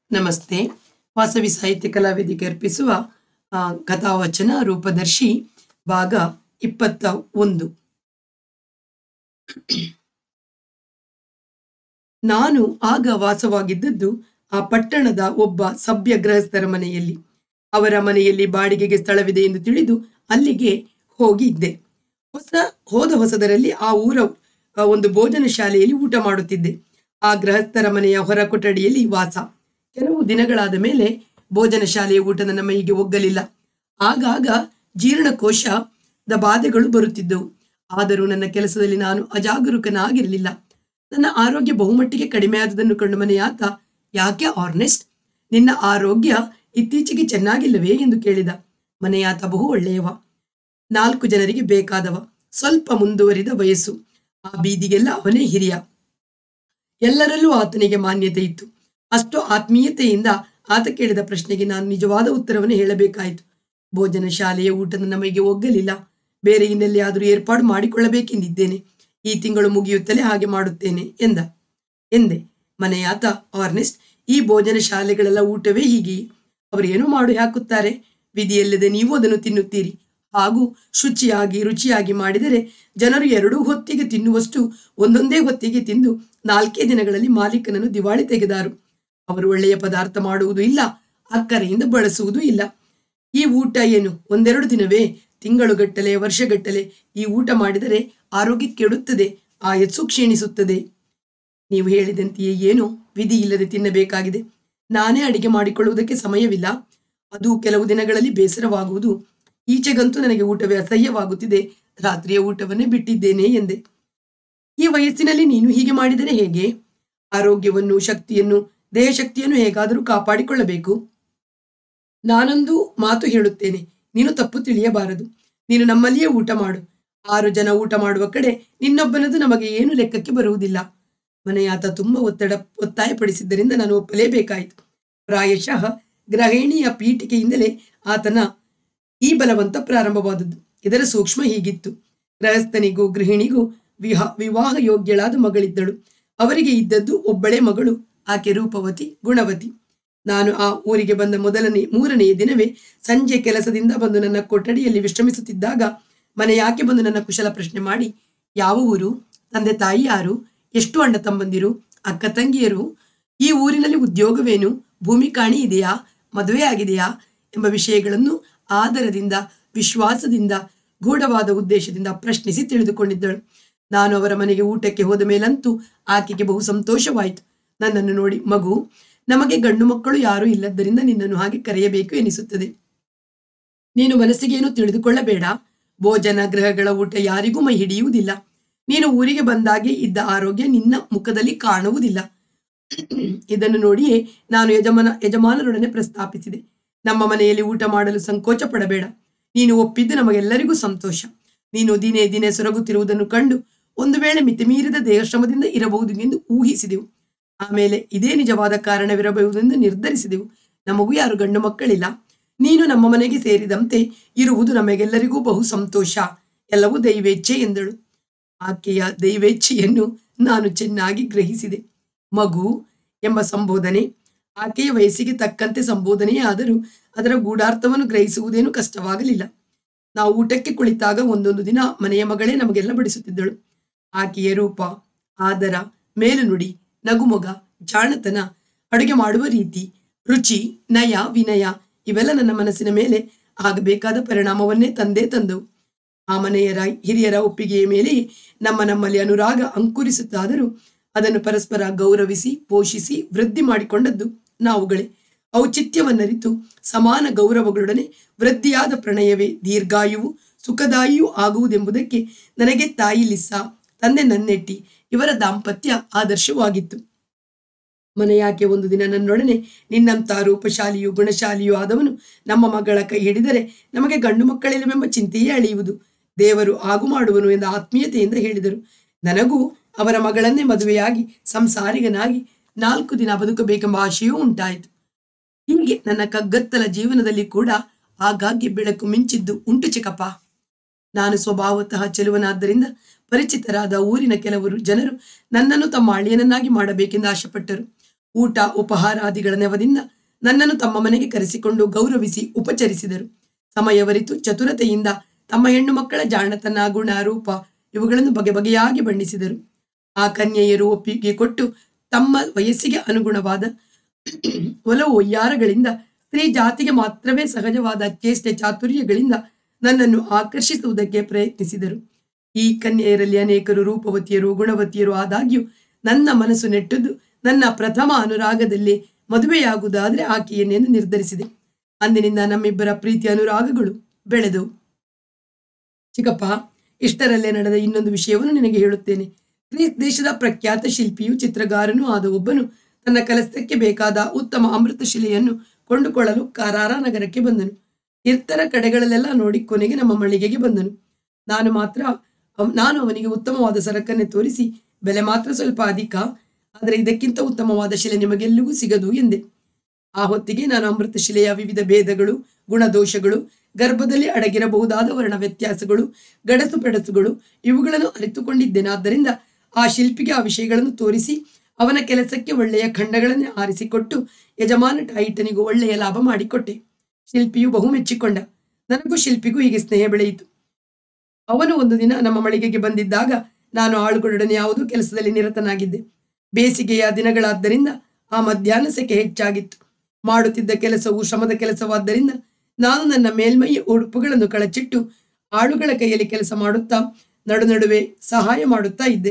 ನಮಸ್ತೆ ವಾಸವಿ ಸಾಹಿತ್ಯ ಕಲಾವೇದಿಕೆ ಅರ್ಪಿಸುವ ಆ, ಕಥಾವಚನ ರೂಪದರ್ಶಿ ಭಾಗ ಇಪ್ಪತ್ತ ಒಂದು ನಾನು ಆಗ ವಾಸವಾಗಿದ್ದದ್ದು ಆ ಪಟ್ಟಣದ ಒಬ್ಬ ಸಭ್ಯ ಗೃಹಸ್ಥರ ಮನೆಯಲ್ಲಿ ಅವರ ಮನೆಯಲ್ಲಿ ಬಾಡಿಗೆಗೆ ಸ್ಥಳವಿದೆ ಎಂದು ತಿಳಿದು ಅಲ್ಲಿಗೆ ಹೋಗಿದ್ದೆ ಹೊಸ ಹೋದ ಹೊಸದರಲ್ಲಿ ಆ ಊರ ಆ, ಒಂದು ಭೋಜನ ಶಾಲೆಯಲ್ಲಿ ಊಟ ಮಾಡುತ್ತಿದ್ದೆ ಆ ಗೃಹಸ್ಥರ ಮನೆಯ ಹೊರ ಕೊಠಡಿಯಲ್ಲಿ ವಾಸ ಕೆಲವು ದಿನಗಳಾದ ಮೇಲೆ ಭೋಜನ ಶಾಲೆಯ ಊಟ ನನ್ನ ಮೈಗೆ ಒಗ್ಗಲಿಲ್ಲ ಆಗಾಗ ಜೀರ್ಣಕೋಶದ ಬಾಧೆಗಳು ಬರುತ್ತಿದ್ದವು ಆದರೂ ನನ್ನ ಕೆಲಸದಲ್ಲಿ ನಾನು ಅಜಾಗರೂಕನಾಗಿರಲಿಲ್ಲ ನನ್ನ ಆರೋಗ್ಯ ಬಹುಮಟ್ಟಿಗೆ ಕಡಿಮೆ ಆದುದನ್ನು ಕಂಡು ಮನೆಯಾತ ಯಾಕೆ ಆರ್ನೆಸ್ಟ್ ನಿನ್ನ ಆರೋಗ್ಯ ಇತ್ತೀಚೆಗೆ ಚೆನ್ನಾಗಿಲ್ಲವೇ ಎಂದು ಕೇಳಿದ ಮನೆಯಾತ ಬಹು ಒಳ್ಳೆಯವ ನಾಲ್ಕು ಜನರಿಗೆ ಬೇಕಾದವ ಸ್ವಲ್ಪ ಮುಂದುವರಿದ ವಯಸ್ಸು ಆ ಬೀದಿಗೆಲ್ಲ ಅವನೇ ಹಿರಿಯ ಎಲ್ಲರಲ್ಲೂ ಆತನಿಗೆ ಮಾನ್ಯತೆ ಇತ್ತು ಅಷ್ಟು ಆತ್ಮೀಯತೆಯಿಂದ ಆತ ಕೇಳಿದ ಪ್ರಶ್ನೆಗೆ ನಾನು ನಿಜವಾದ ಉತ್ತರವನ್ನು ಹೇಳಬೇಕಾಯಿತು ಭೋಜನ ಶಾಲೆಯ ಊಟದ ನಮಗೆ ಒಗ್ಗಲಿಲ್ಲ ಬೇರೆ ಇನ್ನೆಲ್ಲಿಯಾದರೂ ಏರ್ಪಾಡು ಮಾಡಿಕೊಳ್ಳಬೇಕೆಂದಿದ್ದೇನೆ ಈ ತಿಂಗಳು ಮುಗಿಯುತ್ತಲೇ ಹಾಗೆ ಮಾಡುತ್ತೇನೆ ಎಂದ ಎಂದೆ ಮನೆಯಾತ ಆರ್ನೆಸ್ಟ್ ಈ ಭೋಜನ ಶಾಲೆಗಳೆಲ್ಲ ಊಟವೇ ಹೀಗೆ ಅವರು ಏನೋ ಮಾಡಿ ಹಾಕುತ್ತಾರೆ ವಿಧಿಯಲ್ಲದೆ ನೀವು ಅದನ್ನು ತಿನ್ನುತ್ತೀರಿ ಹಾಗೂ ಶುಚಿಯಾಗಿ ರುಚಿಯಾಗಿ ಮಾಡಿದರೆ ಜನರು ಎರಡೂ ಹೊತ್ತಿಗೆ ತಿನ್ನುವಷ್ಟು ಒಂದೊಂದೇ ಹೊತ್ತಿಗೆ ತಿಂದು ನಾಲ್ಕೇ ದಿನಗಳಲ್ಲಿ ಮಾಲೀಕನನ್ನು ದಿವಾಳಿ ತೆಗೆದಾರು ಅವರು ಒಳ್ಳೆಯ ಪದಾರ್ಥ ಮಾಡುವುದೂ ಇಲ್ಲ ಅಕ್ಕರೆಯಿಂದ ಬಳಸುವುದೂ ಇಲ್ಲ ಈ ಊಟ ಏನು ಒಂದೆರಡು ದಿನವೇ ತಿಂಗಳುಗಟ್ಟಲೆ ವರ್ಷಗಟ್ಟಲೆ ಈ ಊಟ ಮಾಡಿದರೆ ಆರೋಗ್ಯ ಕೆಡುತ್ತದೆ ಆಯಸ್ಸು ಕ್ಷೀಣಿಸುತ್ತದೆ ನೀವು ಹೇಳಿದಂತೆಯೇ ಏನೋ ವಿಧಿ ಇಲ್ಲದೆ ತಿನ್ನಬೇಕಾಗಿದೆ ನಾನೇ ಅಡಿಗೆ ಮಾಡಿಕೊಳ್ಳುವುದಕ್ಕೆ ಸಮಯವಿಲ್ಲ ಅದು ಕೆಲವು ದಿನಗಳಲ್ಲಿ ಬೇಸರವಾಗುವುದು ಈಚೆಗಂತೂ ನನಗೆ ಊಟವೇ ಅಸಹ್ಯವಾಗುತ್ತಿದೆ ರಾತ್ರಿಯ ಊಟವನ್ನೇ ಬಿಟ್ಟಿದ್ದೇನೆ ಎಂದೆ ಈ ವಯಸ್ಸಿನಲ್ಲಿ ನೀನು ಹೀಗೆ ಮಾಡಿದರೆ ಹೇಗೆ ಆರೋಗ್ಯವನ್ನು ಶಕ್ತಿಯನ್ನು ದೇಹ ಶಕ್ತಿಯನ್ನು ಹೇಗಾದರೂ ಕಾಪಾಡಿಕೊಳ್ಳಬೇಕು ನಾನೊಂದು ಮಾತು ಹೇಳುತ್ತೇನೆ ನೀನು ತಪ್ಪು ತಿಳಿಯಬಾರದು ನೀನು ನಮ್ಮಲ್ಲಿಯೇ ಊಟ ಮಾಡು ಆರು ಜನ ಊಟ ಮಾಡುವ ಕಡೆ ನಿನ್ನೊಬ್ಬನದು ನಮಗೆ ಏನು ಲೆಕ್ಕಕ್ಕೆ ಬರುವುದಿಲ್ಲ ಮನೆಯಾತ ತುಂಬಾ ಒತ್ತಡ ಒತ್ತಾಯಪಡಿಸಿದ್ದರಿಂದ ನಾನು ಒಪ್ಪಲೇಬೇಕಾಯಿತು ಪ್ರಾಯಶಃ ಗೃಹಿಣಿಯ ಪೀಠಿಕೆಯಿಂದಲೇ ಆತನ ಈ ಬಲವಂತ ಪ್ರಾರಂಭವಾದದ್ದು ಇದರ ಸೂಕ್ಷ್ಮ ಹೀಗಿತ್ತು ಗೃಹಸ್ಥನಿಗೂ ಗೃಹಿಣಿಗೂ ವಿಹ ವಿವಾಹ ಯೋಗ್ಯಳಾದ ಮಗಳಿದ್ದಳು ಅವರಿಗೆ ಇದ್ದದ್ದು ಒಬ್ಬಳೇ ಮಗಳು ಆಕೆ ರೂಪವತಿ ಗುಣವತಿ ನಾನು ಆ ಊರಿಗೆ ಬಂದ ಮೊದಲನೇ ಮೂರನೆಯ ದಿನವೇ ಸಂಜೆ ಕೆಲಸದಿಂದ ಬಂದು ನನ್ನ ಕೊಠಡಿಯಲ್ಲಿ ವಿಶ್ರಮಿಸುತ್ತಿದ್ದಾಗ ಮನೆ ಯಾಕೆ ಬಂದು ನನ್ನ ಕುಶಲ ಪ್ರಶ್ನೆ ಮಾಡಿ ಯಾವ ಊರು ತಂದೆ ತಾಯಿ ಯಾರು ಎಷ್ಟು ಅಣ್ಣ ತಮ್ಮಂದಿರು ಅಕ್ಕ ತಂಗಿಯರು ಈ ಊರಿನಲ್ಲಿ ಉದ್ಯೋಗವೇನು ಭೂಮಿ ಕಾಣಿ ಇದೆಯಾ ಮದುವೆ ಆಗಿದೆಯಾ ಎಂಬ ವಿಷಯಗಳನ್ನು ಆದರದಿಂದ ವಿಶ್ವಾಸದಿಂದ ಗೂಢವಾದ ಉದ್ದೇಶದಿಂದ ಪ್ರಶ್ನಿಸಿ ತಿಳಿದುಕೊಂಡಿದ್ದಳು ನಾನು ಅವರ ಮನೆಗೆ ಊಟಕ್ಕೆ ಹೋದ ಮೇಲಂತೂ ಆಕೆಗೆ ಬಹು ಸಂತೋಷವಾಯಿತು ನನ್ನನ್ನು ನೋಡಿ ಮಗು ನಮಗೆ ಗಂಡು ಮಕ್ಕಳು ಯಾರೂ ಇಲ್ಲದ್ದರಿಂದ ನಿನ್ನನ್ನು ಹಾಗೆ ಕರೆಯಬೇಕು ಎನಿಸುತ್ತದೆ ನೀನು ಮನಸ್ಸಿಗೇನು ತಿಳಿದುಕೊಳ್ಳಬೇಡ ಭೋಜನ ಗೃಹಗಳ ಊಟ ಯಾರಿಗೂ ಮೈ ಹಿಡಿಯುವುದಿಲ್ಲ ನೀನು ಊರಿಗೆ ಬಂದಾಗೆ ಇದ್ದ ಆರೋಗ್ಯ ನಿನ್ನ ಮುಖದಲ್ಲಿ ಕಾಣುವುದಿಲ್ಲ ಇದನ್ನು ನೋಡಿಯೇ ನಾನು ಯಜಮಾನ ಯಜಮಾನರೊಡನೆ ಪ್ರಸ್ತಾಪಿಸಿದೆ ನಮ್ಮ ಮನೆಯಲ್ಲಿ ಊಟ ಮಾಡಲು ಸಂಕೋಚ ಪಡಬೇಡ ನೀನು ಒಪ್ಪಿದ್ದು ನಮಗೆಲ್ಲರಿಗೂ ಸಂತೋಷ ನೀನು ದಿನೇ ದಿನೇ ಸೊರಗುತ್ತಿರುವುದನ್ನು ಕಂಡು ಒಂದು ವೇಳೆ ಮಿತಿಮೀರಿದ ದೇಹಶ್ರಮದಿಂದ ಇರಬಹುದು ಎಂದು ಊಹಿಸಿದೆವು ಆಮೇಲೆ ಇದೇ ನಿಜವಾದ ಕಾರಣವಿರಬಹುದೆಂದು ನಿರ್ಧರಿಸಿದೆವು ನಮಗೂ ಯಾರು ಗಂಡು ಮಕ್ಕಳಿಲ್ಲ ನೀನು ನಮ್ಮ ಮನೆಗೆ ಸೇರಿದಂತೆ ಇರುವುದು ನಮಗೆಲ್ಲರಿಗೂ ಬಹು ಸಂತೋಷ ಎಲ್ಲವೂ ದೈವೇಚ್ಛೆ ಎಂದಳು ಆಕೆಯ ದೈವೇಚ್ಛೆಯನ್ನು ನಾನು ಚೆನ್ನಾಗಿ ಗ್ರಹಿಸಿದೆ ಮಗು ಎಂಬ ಸಂಬೋಧನೆ ಆಕೆಯ ವಯಸ್ಸಿಗೆ ತಕ್ಕಂತೆ ಸಂಬೋಧನೆಯೇ ಆದರೂ ಅದರ ಗೂಢಾರ್ಥವನ್ನು ಗ್ರಹಿಸುವುದೇನು ಕಷ್ಟವಾಗಲಿಲ್ಲ ನಾವು ಊಟಕ್ಕೆ ಕುಳಿತಾಗ ಒಂದೊಂದು ದಿನ ಮನೆಯ ಮಗಳೇ ನಮಗೆಲ್ಲ ಬಡಿಸುತ್ತಿದ್ದಳು ಆಕೆಯ ರೂಪ ಆದರ ಮೇಲುನುಡಿ ನಗುಮೊಗ ಜಾಣತನ ಅಡುಗೆ ಮಾಡುವ ರೀತಿ ರುಚಿ ನಯ ವಿನಯ ಇವೆಲ್ಲ ನನ್ನ ಮನಸ್ಸಿನ ಮೇಲೆ ಆಗಬೇಕಾದ ಪರಿಣಾಮವನ್ನೇ ತಂದೇ ತಂದವು ಆ ಮನೆಯರ ಹಿರಿಯರ ಒಪ್ಪಿಗೆಯ ಮೇಲೆ ನಮ್ಮ ನಮ್ಮಲ್ಲಿ ಅನುರಾಗ ಅಂಕುರಿಸುತ್ತಾದರೂ ಅದನ್ನು ಪರಸ್ಪರ ಗೌರವಿಸಿ ಪೋಷಿಸಿ ವೃದ್ಧಿ ಮಾಡಿಕೊಂಡದ್ದು ನಾವುಗಳೇ ಔಚಿತ್ಯವನ್ನರಿತು ಸಮಾನ ಗೌರವಗಳೊಡನೆ ವೃದ್ಧಿಯಾದ ಪ್ರಣಯವೇ ದೀರ್ಘಾಯುವು ಸುಖದಾಯಿಯೂ ಆಗುವುದೆಂಬುದಕ್ಕೆ ನನಗೆ ತಾಯಿ ಲಿಸ್ಸಾ ತಂದೆ ನನ್ನೆಟ್ಟಿ ಇವರ ದಾಂಪತ್ಯ ಆದರ್ಶವಾಗಿತ್ತು ಮನೆಯಾಕೆ ಒಂದು ದಿನ ನನ್ನೊಡನೆ ನಿನ್ನಂಥ ರೂಪಶಾಲಿಯೂ ಗುಣಶಾಲಿಯೂ ಆದವನು ನಮ್ಮ ಮಗಳ ಕೈ ಹಿಡಿದರೆ ನಮಗೆ ಗಂಡು ಮಕ್ಕಳಿಲ್ಲವೆಂಬ ಚಿಂತೆಯೇ ಅಳಿಯುವುದು ದೇವರು ಆಗು ಮಾಡುವನು ಎಂದ ಆತ್ಮೀಯತೆಯಿಂದ ಹೇಳಿದರು ನನಗೂ ಅವರ ಮಗಳನ್ನೇ ಮದುವೆಯಾಗಿ ಸಂಸಾರಿಗನಾಗಿ ನಾಲ್ಕು ದಿನ ಬದುಕಬೇಕೆಂಬ ಆಶೆಯೂ ಉಂಟಾಯಿತು ಹೀಗೆ ನನ್ನ ಕಗ್ಗತ್ತಲ ಜೀವನದಲ್ಲಿ ಕೂಡ ಆಗಾಗ್ಗೆ ಬೆಳಕು ಮಿಂಚಿದ್ದು ಉಂಟು ಚಿಕ್ಕಪ್ಪ ನಾನು ಸ್ವಭಾವತಃ ಚೆಲುವನಾದ್ದರಿಂದ ಪರಿಚಿತರಾದ ಊರಿನ ಕೆಲವರು ಜನರು ನನ್ನನ್ನು ತಮ್ಮ ಅಳಿಯನನ್ನಾಗಿ ಮಾಡಬೇಕೆಂದು ಆಶೆಪಟ್ಟರು ಊಟ ಉಪಹಾರಾದಿಗಳ ನೆವದಿಂದ ನನ್ನನ್ನು ತಮ್ಮ ಮನೆಗೆ ಕರೆಸಿಕೊಂಡು ಗೌರವಿಸಿ ಉಪಚರಿಸಿದರು ಸಮಯವರಿತು ಚತುರತೆಯಿಂದ ತಮ್ಮ ಹೆಣ್ಣು ಮಕ್ಕಳ ಜಾಣತನ ಗುಣ ರೂಪ ಇವುಗಳನ್ನು ಬಗೆ ಬಗೆಯಾಗಿ ಬಣ್ಣಿಸಿದರು ಆ ಕನ್ಯೆಯರು ಒಪ್ಪಿಗೆ ಕೊಟ್ಟು ತಮ್ಮ ವಯಸ್ಸಿಗೆ ಅನುಗುಣವಾದ ಒಲವು ಒಯ್ಯಾರಗಳಿಂದ ಸ್ತ್ರೀ ಜಾತಿಗೆ ಮಾತ್ರವೇ ಸಹಜವಾದ ಚೇಷ್ಟೆ ಚಾತುರ್ಯಗಳಿಂದ ನನ್ನನ್ನು ಆಕರ್ಷಿಸುವುದಕ್ಕೆ ಪ್ರಯತ್ನಿಸಿದರು ಈ ಕನ್ಯೆಯರಲ್ಲಿ ಅನೇಕರು ರೂಪವತಿಯರು ಗುಣವತಿಯರು ಆದಾಗ್ಯೂ ನನ್ನ ಮನಸ್ಸು ನೆಟ್ಟದ್ದು ನನ್ನ ಪ್ರಥಮ ಅನುರಾಗದಲ್ಲಿ ಮದುವೆಯಾಗುವುದಾದ್ರೆ ಆಕೆಯನ್ನೆಂದು ನಿರ್ಧರಿಸಿದೆ ಅಂದಿನಿಂದ ನಮ್ಮಿಬ್ಬರ ಪ್ರೀತಿ ಅನುರಾಗಗಳು ಬೆಳೆದವು ಚಿಕ್ಕಪ್ಪ ಇಷ್ಟರಲ್ಲೇ ನಡೆದ ಇನ್ನೊಂದು ವಿಷಯವನ್ನು ನಿನಗೆ ಹೇಳುತ್ತೇನೆ ಗ್ರೀಸ್ ದೇಶದ ಪ್ರಖ್ಯಾತ ಶಿಲ್ಪಿಯು ಚಿತ್ರಗಾರನೂ ಆದ ಒಬ್ಬನು ತನ್ನ ಕೆಲಸಕ್ಕೆ ಬೇಕಾದ ಉತ್ತಮ ಅಮೃತ ಶಿಲೆಯನ್ನು ಕೊಂಡುಕೊಳ್ಳಲು ಕಾರಾರ ನಗರಕ್ಕೆ ಬಂದನು ಇತರ ಕಡೆಗಳಲ್ಲೆಲ್ಲ ನೋಡಿ ಕೊನೆಗೆ ನಮ್ಮ ಮಳಿಗೆಗೆ ಬಂದನು ನಾನು ಮಾತ್ರ ಅವ್- ನಾನು ಅವನಿಗೆ ಉತ್ತಮವಾದ ಸರಕನ್ನೇ ತೋರಿಸಿ ಬೆಲೆ ಮಾತ್ರ ಸ್ವಲ್ಪ ಅಧಿಕ ಆದರೆ ಇದಕ್ಕಿಂತ ಉತ್ತಮವಾದ ಶಿಲೆ ನಿಮಗೆಲ್ಲಿಗೂ ಸಿಗದು ಎಂದೆ ಆ ಹೊತ್ತಿಗೆ ನಾನು ಅಮೃತ ಶಿಲೆಯ ವಿವಿಧ ಭೇದಗಳು ಗುಣದೋಷಗಳು ಗರ್ಭದಲ್ಲಿ ಅಡಗಿರಬಹುದಾದ ವರ್ಣ ವ್ಯತ್ಯಾಸಗಳು ಗಡಸು ಪೆಡಸುಗಳು ಇವುಗಳನ್ನು ಅರಿತುಕೊಂಡಿದ್ದೇನೆ ಆದ್ದರಿಂದ ಆ ಶಿಲ್ಪಿಗೆ ಆ ವಿಷಯಗಳನ್ನು ತೋರಿಸಿ ಅವನ ಕೆಲಸಕ್ಕೆ ಒಳ್ಳೆಯ ಖಂಡಗಳನ್ನು ಆರಿಸಿಕೊಟ್ಟು ಯಜಮಾನ ಟೈಟನಿಗೂ ಒಳ್ಳೆಯ ಲಾಭ ಮಾಡಿಕೊಟ್ಟೆ ಶಿಲ್ಪಿಯು ಬಹು ಮೆಚ್ಚಿಕೊಂಡ ನನಗೂ ಶಿಲ್ಪಿಗೂ ಹೀಗೆ ಸ್ನೇಹ ಬೆಳೆಯಿತು ಅವನು ಒಂದು ದಿನ ನಮ್ಮ ಮಳಿಗೆಗೆ ಬಂದಿದ್ದಾಗ ನಾನು ಆಳುಗಳೊಡನೆ ಯಾವುದೋ ಕೆಲಸದಲ್ಲಿ ನಿರತನಾಗಿದ್ದೆ ಬೇಸಿಗೆಯ ದಿನಗಳಾದ್ದರಿಂದ ಆ ಮಧ್ಯಾಹ್ನ ಸೆಕೆ ಹೆಚ್ಚಾಗಿತ್ತು ಮಾಡುತ್ತಿದ್ದ ಕೆಲಸವು ಶ್ರಮದ ಕೆಲಸವಾದ್ದರಿಂದ ನಾನು ನನ್ನ ಮೇಲ್ಮೈ ಉಡುಪುಗಳನ್ನು ಕಳಚಿಟ್ಟು ಆಳುಗಳ ಕೈಯಲ್ಲಿ ಕೆಲಸ ಮಾಡುತ್ತಾ ನಡು ನಡುವೆ ಸಹಾಯ ಮಾಡುತ್ತಾ ಇದ್ದೆ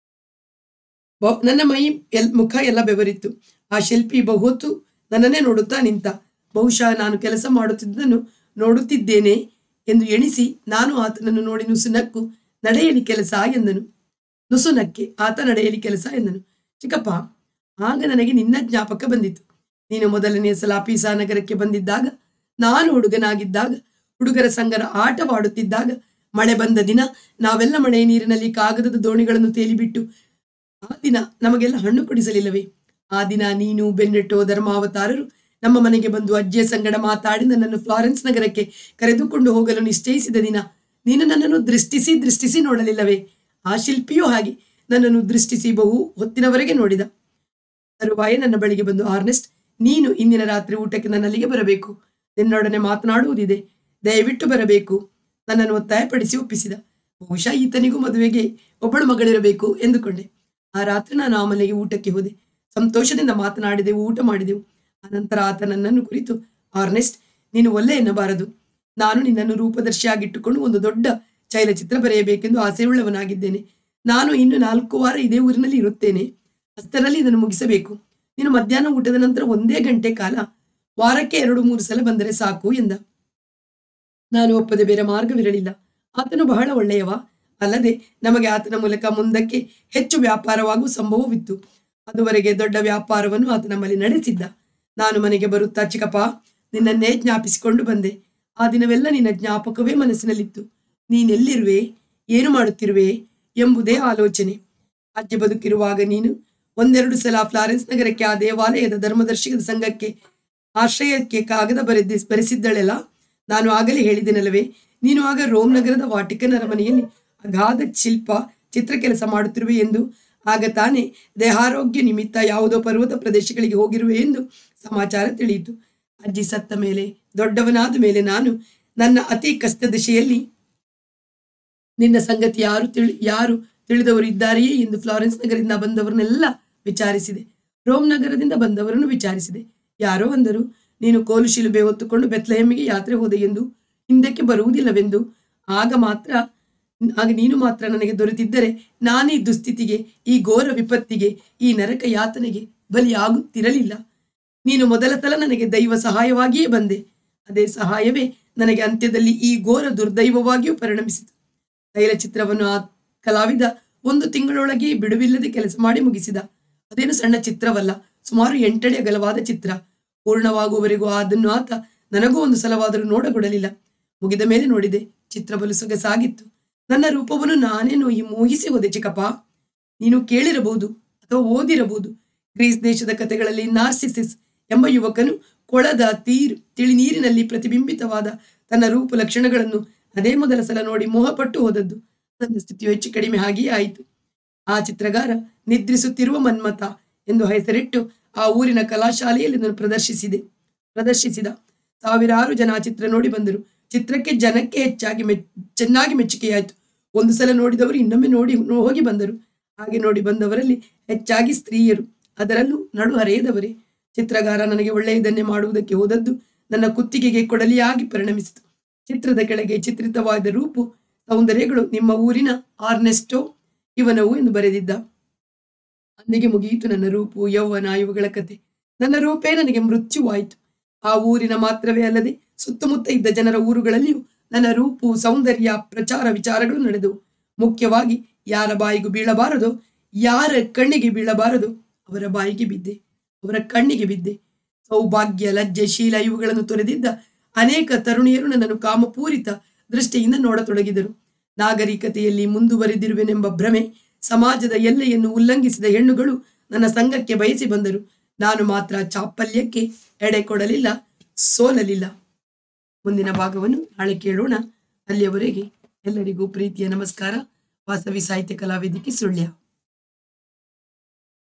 ಬ- ನನ್ನ ಮೈ ಎಲ್ ಮುಖ ಎಲ್ಲ ಬೆವರಿತ್ತು ಆ ಶಿಲ್ಪಿ ಬಹುಹೊತ್ತು ನನ್ನನ್ನೇ ನೋಡುತ್ತಾ ನಿಂತ ಬಹುಶಃ ನಾನು ಕೆಲಸ ಮಾಡುತ್ತಿದ್ದನ್ನು ನೋಡುತ್ತಿದ್ದೇನೆ ಎಂದು ಎಣಿಸಿ ನಾನು ಆತನನ್ನು ನೋಡಿ ನುಸುನಕ್ಕು ನಡೆಯಲಿ ಕೆಲಸ ಎಂದನು ನುಸುನಕ್ಕೆ ಆತ ನಡೆಯಲಿ ಕೆಲಸ ಎಂದನು ಚಿಕ್ಕಪ್ಪ ಆಗ ನನಗೆ ನಿನ್ನ ಜ್ಞಾಪಕ ಬಂದಿತು ನೀನು ಮೊದಲನೆಯ ಸಲ ಪೀಸಾ ನಗರಕ್ಕೆ ಬಂದಿದ್ದಾಗ ನಾನು ಹುಡುಗನಾಗಿದ್ದಾಗ ಹುಡುಗರ ಸಂಗರ ಆಟವಾಡುತ್ತಿದ್ದಾಗ ಮಳೆ ಬಂದ ದಿನ ನಾವೆಲ್ಲ ಮಳೆಯ ನೀರಿನಲ್ಲಿ ಕಾಗದದ ದೋಣಿಗಳನ್ನು ತೇಲಿಬಿಟ್ಟು ಆ ದಿನ ನಮಗೆಲ್ಲ ಹಣ್ಣು ಕೊಡಿಸಲಿಲ್ಲವೇ ಆ ದಿನ ನೀನು ಬೆನ್ನೆಟ್ಟೋ ಧರ್ಮಾವತಾರರು ನಮ್ಮ ಮನೆಗೆ ಬಂದು ಅಜ್ಜಿಯ ಸಂಗಡ ಮಾತಾಡಿ ನನ್ನನ್ನು ಫ್ಲಾರೆನ್ಸ್ ನಗರಕ್ಕೆ ಕರೆದುಕೊಂಡು ಹೋಗಲು ನಿಶ್ಚಯಿಸಿದ ದಿನ ನೀನು ನನ್ನನ್ನು ದೃಷ್ಟಿಸಿ ದೃಷ್ಟಿಸಿ ನೋಡಲಿಲ್ಲವೇ ಆ ಶಿಲ್ಪಿಯೂ ಹಾಗೆ ನನ್ನನ್ನು ದೃಷ್ಟಿಸಿ ಬಹು ಹೊತ್ತಿನವರೆಗೆ ನೋಡಿದ ತರುವಾಯ ನನ್ನ ಬಳಿಗೆ ಬಂದು ಆರ್ನೆಸ್ಟ್ ನೀನು ಇಂದಿನ ರಾತ್ರಿ ಊಟಕ್ಕೆ ನನ್ನಲ್ಲಿಗೆ ಬರಬೇಕು ನಿನ್ನೊಡನೆ ಮಾತನಾಡುವುದಿದೆ ದಯವಿಟ್ಟು ಬರಬೇಕು ನನ್ನನ್ನು ಒತ್ತಾಯಪಡಿಸಿ ಒಪ್ಪಿಸಿದ ಬಹುಶಃ ಈತನಿಗೂ ಮದುವೆಗೆ ಒಬ್ಬಳು ಮಗಳಿರಬೇಕು ಎಂದುಕೊಂಡೆ ಆ ರಾತ್ರಿ ನಾನು ಆ ಮನೆಗೆ ಊಟಕ್ಕೆ ಹೋದೆ ಸಂತೋಷದಿಂದ ಮಾತನಾಡಿದೆವು ಊಟ ಮಾಡಿದೆವು ಅನಂತರ ಆತ ನನ್ನನ್ನು ಕುರಿತು ಆರ್ನೆಸ್ಟ್ ನೀನು ಒಲ್ಲೆ ಎನ್ನಬಾರದು ನಾನು ನಿನ್ನನ್ನು ರೂಪದರ್ಶಿಯಾಗಿಟ್ಟುಕೊಂಡು ಒಂದು ದೊಡ್ಡ ಚೈಲಚಿತ್ರ ಬರೆಯಬೇಕೆಂದು ಆಸೆಯುಳ್ಳವನಾಗಿದ್ದೇನೆ ನಾನು ಇನ್ನು ನಾಲ್ಕು ವಾರ ಇದೇ ಊರಿನಲ್ಲಿ ಇರುತ್ತೇನೆ ಅಷ್ಟರಲ್ಲಿ ಇದನ್ನು ಮುಗಿಸಬೇಕು ನೀನು ಮಧ್ಯಾಹ್ನ ಊಟದ ನಂತರ ಒಂದೇ ಗಂಟೆ ಕಾಲ ವಾರಕ್ಕೆ ಎರಡು ಮೂರು ಸಲ ಬಂದರೆ ಸಾಕು ಎಂದ ನಾನು ಒಪ್ಪದೆ ಬೇರೆ ಮಾರ್ಗವಿರಲಿಲ್ಲ ಆತನು ಬಹಳ ಒಳ್ಳೆಯವ ಅಲ್ಲದೆ ನಮಗೆ ಆತನ ಮೂಲಕ ಮುಂದಕ್ಕೆ ಹೆಚ್ಚು ವ್ಯಾಪಾರವಾಗುವ ಸಂಭವವಿತ್ತು ಅದುವರೆಗೆ ದೊಡ್ಡ ವ್ಯಾಪಾರವನ್ನು ಆತ ನಮ್ಮಲ್ಲಿ ನಡೆಸಿದ್ದ ನಾನು ಮನೆಗೆ ಬರುತ್ತಾ ಚಿಕ್ಕಪ್ಪ ನಿನ್ನನ್ನೇ ಜ್ಞಾಪಿಸಿಕೊಂಡು ಬಂದೆ ಆ ದಿನವೆಲ್ಲ ನಿನ್ನ ಜ್ಞಾಪಕವೇ ಮನಸ್ಸಿನಲ್ಲಿತ್ತು ನೀನೆಲ್ಲಿರುವೆ ಏನು ಮಾಡುತ್ತಿರುವೆ ಎಂಬುದೇ ಆಲೋಚನೆ ಅಜ್ಜಿ ಬದುಕಿರುವಾಗ ನೀನು ಒಂದೆರಡು ಸಲ ಫ್ಲಾರೆನ್ಸ್ ನಗರಕ್ಕೆ ಆ ದೇವಾಲಯದ ಧರ್ಮದರ್ಶಿಗಳ ಸಂಘಕ್ಕೆ ಆಶ್ರಯಕ್ಕೆ ಕಾಗದ ಬರೆದಿ ಬರೆಸಿದ್ದಳೆಲ್ಲ ನಾನು ಆಗಲೇ ಹೇಳಿದೆನಲ್ಲವೇ ನೀನು ಆಗ ರೋಮ್ ನಗರದ ವಾಟಿಕನ್ ಅರಮನೆಯಲ್ಲಿ ಅಗಾಧ ಶಿಲ್ಪ ಚಿತ್ರ ಕೆಲಸ ಮಾಡುತ್ತಿರುವೆ ಎಂದು ಆಗ ತಾನೇ ದೇಹಾರೋಗ್ಯ ನಿಮಿತ್ತ ಯಾವುದೋ ಪರ್ವತ ಪ್ರದೇಶಗಳಿಗೆ ಹೋಗಿರುವೆ ಎಂದು ಸಮಾಚಾರ ತಿಳಿಯಿತು ಅಜ್ಜಿ ಸತ್ತ ಮೇಲೆ ದೊಡ್ಡವನಾದ ಮೇಲೆ ನಾನು ನನ್ನ ಅತಿ ಕಷ್ಟ ದಶೆಯಲ್ಲಿ ನಿನ್ನ ಸಂಗತಿ ಯಾರು ತಿಳಿ ಯಾರು ತಿಳಿದವರು ಇದ್ದಾರೆಯೇ ಎಂದು ಫ್ಲಾರೆನ್ಸ್ ನಗರದಿಂದ ಬಂದವರನ್ನೆಲ್ಲ ವಿಚಾರಿಸಿದೆ ರೋಮ್ ನಗರದಿಂದ ಬಂದವರನ್ನು ವಿಚಾರಿಸಿದೆ ಯಾರೋ ಅಂದರು ನೀನು ಕೋಲು ಶಿಲುಬೆ ಹೊತ್ತುಕೊಂಡು ಬೆತ್ಲೆಹೆಮ್ಮಿಗೆ ಯಾತ್ರೆ ಹೋದೆ ಎಂದು ಹಿಂದಕ್ಕೆ ಬರುವುದಿಲ್ಲವೆಂದು ಆಗ ಮಾತ್ರ ಆಗ ನೀನು ಮಾತ್ರ ನನಗೆ ದೊರೆತಿದ್ದರೆ ನಾನೀ ದುಸ್ಥಿತಿಗೆ ಈ ಘೋರ ವಿಪತ್ತಿಗೆ ಈ ನರಕ ಯಾತನೆಗೆ ಬಲಿಯಾಗುತ್ತಿರಲಿಲ್ಲ ನೀನು ಮೊದಲ ಸಲ ನನಗೆ ದೈವ ಸಹಾಯವಾಗಿಯೇ ಬಂದೆ ಅದೇ ಸಹಾಯವೇ ನನಗೆ ಅಂತ್ಯದಲ್ಲಿ ಈ ಘೋರ ದುರ್ದೈವವಾಗಿಯೂ ಪರಿಣಮಿಸಿತು ತೈಲಚಿತ್ರವನ್ನು ಆ ಕಲಾವಿದ ಒಂದು ತಿಂಗಳೊಳಗೆ ಬಿಡುವಿಲ್ಲದೆ ಕೆಲಸ ಮಾಡಿ ಮುಗಿಸಿದ ಅದೇನು ಸಣ್ಣ ಚಿತ್ರವಲ್ಲ ಸುಮಾರು ಎಂಟಡಿ ಅಗಲವಾದ ಚಿತ್ರ ಪೂರ್ಣವಾಗುವವರೆಗೂ ಅದನ್ನು ಆತ ನನಗೂ ಒಂದು ಸಲವಾದರೂ ನೋಡಗೊಡಲಿಲ್ಲ ಮುಗಿದ ಮೇಲೆ ನೋಡಿದೆ ಚಿತ್ರ ಬಲು ಸೊಗಸಾಗಿತ್ತು ನನ್ನ ರೂಪವನ್ನು ನಾನೇ ನೋಯಿ ಮೋಹಿಸಿ ಹೋದೆ ಚಿಕ್ಕಪ್ಪ ನೀನು ಕೇಳಿರಬಹುದು ಅಥವಾ ಓದಿರಬಹುದು ಗ್ರೀಸ್ ದೇಶದ ಕಥೆಗಳಲ್ಲಿ ನಾರ್ಸಿಸಿಸ್ ಎಂಬ ಯುವಕನು ಕೊಳದ ತೀರ್ ತಿಳಿ ನೀರಿನಲ್ಲಿ ಪ್ರತಿಬಿಂಬಿತವಾದ ತನ್ನ ರೂಪ ಲಕ್ಷಣಗಳನ್ನು ಅದೇ ಮೊದಲ ಸಲ ನೋಡಿ ಮೋಹಪಟ್ಟು ಹೋದದ್ದು ನನ್ನ ಸ್ಥಿತಿಯು ಹೆಚ್ಚು ಕಡಿಮೆ ಹಾಗೆಯೇ ಆಯಿತು ಆ ಚಿತ್ರಗಾರ ನಿದ್ರಿಸುತ್ತಿರುವ ಮನ್ಮಥ ಎಂದು ಹೆಸರಿಟ್ಟು ಆ ಊರಿನ ಕಲಾಶಾಲೆಯಲ್ಲಿ ಅದನ್ನು ಪ್ರದರ್ಶಿಸಿದೆ ಪ್ರದರ್ಶಿಸಿದ ಸಾವಿರಾರು ಜನ ಆ ಚಿತ್ರ ನೋಡಿ ಬಂದರು ಚಿತ್ರಕ್ಕೆ ಜನಕ್ಕೆ ಹೆಚ್ಚಾಗಿ ಮೆಚ್ ಚೆನ್ನಾಗಿ ಮೆಚ್ಚುಗೆಯಾಯಿತು ಒಂದು ಸಲ ನೋಡಿದವರು ಇನ್ನೊಮ್ಮೆ ನೋಡಿ ನೋ- ಹೋಗಿ ಬಂದರು ಹಾಗೆ ನೋಡಿ ಬಂದವರಲ್ಲಿ ಹೆಚ್ಚಾಗಿ ಸ್ತ್ರೀಯರು ಅದರಲ್ಲೂ ನಡು ಹರೆಯದವರೇ ಚಿತ್ರಗಾರ ನನಗೆ ಒಳ್ಳೆಯದನ್ನೇ ಮಾಡುವುದಕ್ಕೆ ಹೋದದ್ದು ನನ್ನ ಕುತ್ತಿಗೆಗೆ ಕೊಡಲಿಯಾಗಿ ಪರಿಣಮಿಸಿತು ಚಿತ್ರದ ಕೆಳಗೆ ಚಿತ್ರಿತವಾದ ರೂಪು ಸೌಂದರ್ಯಗಳು ನಿಮ್ಮ ಊರಿನ ಆರ್ನೆಸ್ಟೋ ಇವನವು ಎಂದು ಬರೆದಿದ್ದ ಅಂದಿಗೆ ಮುಗಿಯಿತು ನನ್ನ ರೂಪು ಯೌವನ ಇವುಗಳ ಕತೆ ನನ್ನ ರೂಪೇ ನನಗೆ ಮೃತ್ಯುವಾಯಿತು ಆ ಊರಿನ ಮಾತ್ರವೇ ಅಲ್ಲದೆ ಸುತ್ತಮುತ್ತ ಇದ್ದ ಜನರ ಊರುಗಳಲ್ಲಿಯೂ ನನ್ನ ರೂಪು ಸೌಂದರ್ಯ ಪ್ರಚಾರ ವಿಚಾರಗಳು ನಡೆದವು ಮುಖ್ಯವಾಗಿ ಯಾರ ಬಾಯಿಗೂ ಬೀಳಬಾರದೋ ಯಾರ ಕಣ್ಣಿಗೆ ಬೀಳಬಾರದೋ ಅವರ ಬಾಯಿಗೆ ಬಿದ್ದೆ ಅವರ ಕಣ್ಣಿಗೆ ಬಿದ್ದೆ ಸೌಭಾಗ್ಯ ಲಜ್ಜೆ ಶೀಲ ಇವುಗಳನ್ನು ತೊರೆದಿದ್ದ ಅನೇಕ ತರುಣಿಯರು ನನ್ನನ್ನು ಕಾಮಪೂರಿತ ದೃಷ್ಟಿಯಿಂದ ನೋಡತೊಡಗಿದರು ನಾಗರಿಕತೆಯಲ್ಲಿ ಮುಂದುವರೆದಿರುವೆನೆಂಬ ಭ್ರಮೆ ಸಮಾಜದ ಎಲ್ಲೆಯನ್ನು ಉಲ್ಲಂಘಿಸಿದ ಹೆಣ್ಣುಗಳು ನನ್ನ ಸಂಘಕ್ಕೆ ಬಯಸಿ ಬಂದರು ನಾನು ಮಾತ್ರ ಚಾಪಲ್ಯಕ್ಕೆ ಎಡೆ ಕೊಡಲಿಲ್ಲ ಸೋಲಲಿಲ್ಲ ಮುಂದಿನ ಭಾಗವನ್ನು ನಾಳೆ ಕೇಳೋಣ ಅಲ್ಲಿಯವರೆಗೆ ಎಲ್ಲರಿಗೂ ಪ್ರೀತಿಯ ನಮಸ್ಕಾರ ವಾಸವಿ ಸಾಹಿತ್ಯ ಕಲಾವೇದಿಕೆ ಸುಳ್ಯ